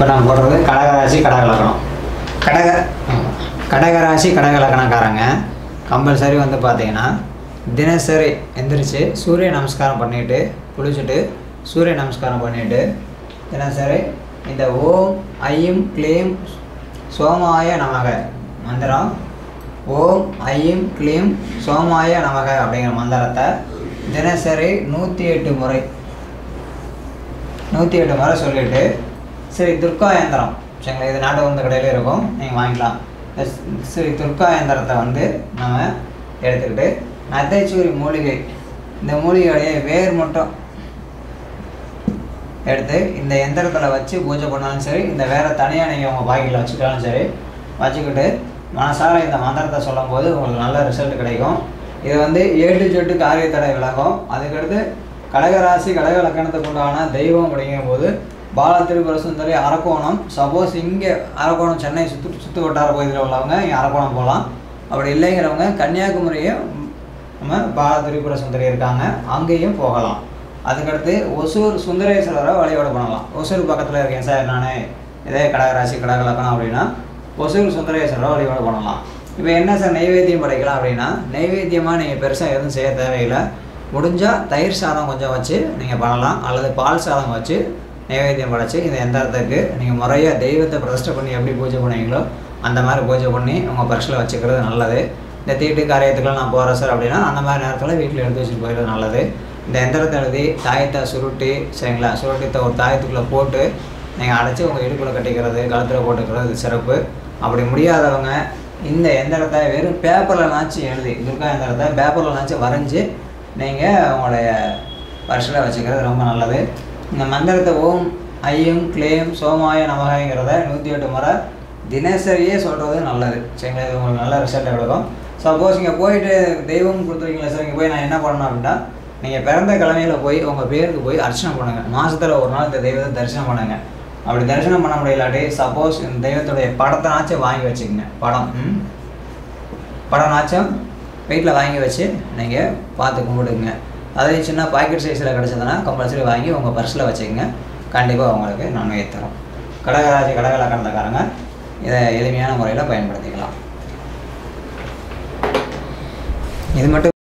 இப்போ நான் போடுறது கடகராசி கடகலக்கணம் கடக ஆமா. கடகராசி கடகலக்கணக்காரங்க கம்பல்சரி வந்து பார்த்தீங்கன்னா தினசரி எந்திரிச்சு சூரிய நமஸ்காரம் பண்ணிட்டு குளிச்சுட்டு சூரிய நமஸ்காரம் பண்ணிட்டு தினசரி இந்த ஓம் ஐயும் க்ளீம் சோமாய நமக மந்திரம் ஓம் ஐயும் க்ளீம் சோமாய நமக அப்படிங்கிற மந்திரத்தை தினசரி நூற்றி எட்டு முறை நூற்றி எட்டு முறை சொல்லிட்டு சரி துர்கா யந்திரம் சரிங்களா இது நாட்டு வந்து கடையில இருக்கும் நீங்கள் வாங்கிக்கலாம் இந்த ஸ்- ஸ்ரீ துர்கா யந்திரத்தை வந்து நம்ம எடுத்துக்கிட்டு நத்தைச்சூரி மூலிகை இந்த மூலிகையுடைய வேர் மட்டும் எடுத்து இந்த எந்திரத்தில் வச்சு பூஜை பண்ணாலும் சரி இந்த வேற தனியாக நீங்கள் உங்கள் பாக்கெட்டில் வச்சுக்கிட்டாலும் சரி வச்சுக்கிட்டு மனசார இந்த மந்திரத்தை சொல்லும்போது உங்களுக்கு நல்ல ரிசல்ட் கிடைக்கும் இது வந்து ஏட்டு சொட்டு காரிய தடை விலகும் அதுக்கடுத்து கடகராசி கடக லக்கணத்துக்கு உண்டான தெய்வம் அப்படிங்கும் போது பால திருபுர சுந்தரி அரக்கோணம் சப்போஸ் இங்கே அரக்கோணம் சென்னை சுற்று சுற்று வட்டார பகுதியில் உள்ளவங்க இங்கே அரக்கோணம் போகலாம் அப்படி இல்லைங்கிறவங்க கன்னியாகுமரியை நம்ம பால திரிபுர சுந்தரி இருக்காங்க அங்கேயும் போகலாம் அதுக்கடுத்து ஒசூர் சுந்தரேஸ்வரரை வழிபாடு பண்ணலாம் ஒசூர் பக்கத்தில் இருக்கேன் சார் நான் இதே கடகராசி கடகலக்கணம் அப்படின்னா ஒசூர் சுந்தரேஸ்வரரை வழிபாடு பண்ணலாம் இப்போ என்ன சார் நெய்வேத்தியம் படைக்கலாம் அப்படின்னா நெய்வேத்தியமாக நீங்கள் பெருசாக எதுவும் செய்ய தேவையில்லை முடிஞ்சால் தயிர் சாதம் கொஞ்சம் வச்சு நீங்கள் பண்ணலாம் அல்லது பால் சாதம் வச்சு நைவேத்தியம் படைச்சு இந்த எந்திரத்துக்கு நீங்கள் முறையாக தெய்வத்தை பிரதிஷ்டை பண்ணி எப்படி பூஜை பண்ணுவீங்களோ அந்த மாதிரி பூஜை பண்ணி உங்கள் பர்ஸில் வச்சுக்கிறது நல்லது இந்த தீட்டு காரியத்துக்குலாம் நான் போகிறேன் சார் அப்படின்னா அந்த மாதிரி நேரத்தில் வீட்டில் எடுத்து வச்சுட்டு போயிடுறது நல்லது இந்த எந்திரத்தை எழுதி தாயத்தை சுருட்டி சரிங்களா சுருட்டி த- ஒரு தாயத்துக்குள்ளே போட்டு நீங்கள் அடைச்சி உங்கள் இடுப்பில் கட்டிக்கிறது கழுத்தில் போட்டுக்கிறது இது சிறப்பு அப்படி முடியாதவங்க இந்த எந்திரத்தை வெறும் பேப்பரில் நாச்சு எழுதி துர்கா எந்திரத்தை பேப்பரில் நாச்சு வரைஞ்சி நீங்கள் உங்களுடைய பர்ஸில் வச்சுக்கிறது ரொம்ப நல்லது இந்த மந்திரத்தை ஓம் ஐயம் க்ளேம் சோமாய நமகங்கிறத நூற்றி எட்டு முறை தினசரியே சொல்கிறது நல்லது சரிங்களா இது உங்களுக்கு நல்ல ரிசல்ட் கொடுக்கும் சப்போஸ் இங்கே போயிட்டு தெய்வம் கொடுத்துருக்கீங்களா சார் இங்கே போய் நான் என்ன பண்ணணும் அப்படின்னா நீங்கள் பிறந்த கிழமையில் போய் உங்கள் பேருக்கு போய் அர்ச்சனை பண்ணுங்கள் மாதத்தில் ஒரு நாள் இந்த தெய்வத்தை தரிசனம் பண்ணுங்க அப்படி தரிசனம் பண்ண முடியலாட்டி சப்போஸ் இந்த தெய்வத்துடைய படத்தைனாச்சும் வாங்கி வச்சுக்கோங்க படம் ம் படம்னாச்சும் வீட்டில் வாங்கி வச்சு நீங்கள் பார்த்து கும்பிடுங்க அதே சின்ன பாக்கெட் சைஸில் கிடச்சதுன்னா கம்பல்சரி வாங்கி உங்கள் பர்ஸில் வச்சுக்கோங்க கண்டிப்பாக உங்களுக்கு நன்மையை தரும் கடகராசி கடகல கண்டக்காரங்க இதை எளிமையான முறையில் பயன்படுத்திக்கலாம் இது மட்டும்